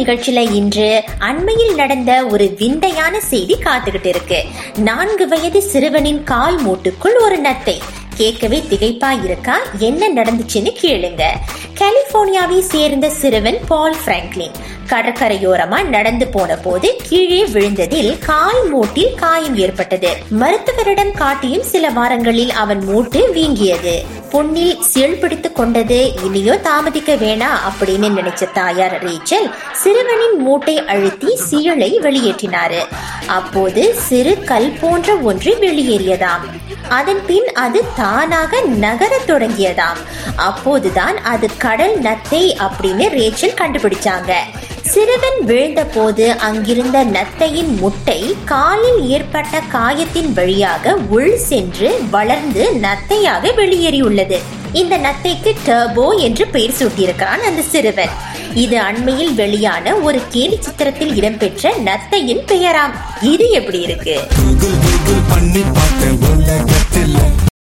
நிகழ்ச்சியில இன்று அண்மையில் நடந்த ஒரு விந்தையான செய்தி காத்துக்கிட்டு இருக்கு நான்கு வயது சிறுவனின் கால் மூட்டுக்குள் ஒரு நத்தை கேட்கவே திகைப்பா இருக்கா என்ன நடந்துச்சுன்னு கேளுங்க கலிபோர்னியாவை சேர்ந்த சிறுவன் பால் பிராங்க்லின் கடற்கரையோரமா நடந்து போன போது கீழே விழுந்ததில் கால் மூட்டில் காயம் ஏற்பட்டது மருத்துவரிடம் காட்டியும் சில வாரங்களில் அவன் மூட்டு வீங்கியது பொன்னில் சீழ் பிடித்து கொண்டது இனியோ தாமதிக்க வேணா அப்படின்னு நினைச்ச தாயார் ரேச்சல் சிறுவனின் மூட்டை அழுத்தி சீழை வெளியேற்றினாரு அப்போது சிறு கல் போன்ற ஒன்று வெளியேறியதாம் அதன் பின் அது தானாக நகரத் தொடங்கியதாம் அப்போதுதான் அது கடல் நத்தை அப்படின்னு ரேச்சல் கண்டுபிடிச்சாங்க சிறுவன் விழுந்த போது அங்கிருந்த நத்தையின் முட்டை காலில் ஏற்பட்ட காயத்தின் வழியாக உள் சென்று வளர்ந்து நத்தையாக வெளியேறியுள்ளது இந்த நத்தைக்கு டர்போ என்று பெயர் சூட்டியிருக்கிறான் அந்த சிறுவன் இது அண்மையில் வெளியான ஒரு கேலி சித்திரத்தில் இடம்பெற்ற நத்தையின் பெயராம் இது எப்படி இருக்கு கூகுள் கூகுள் பண்ணி பார்த்தேன் உலகத்தில்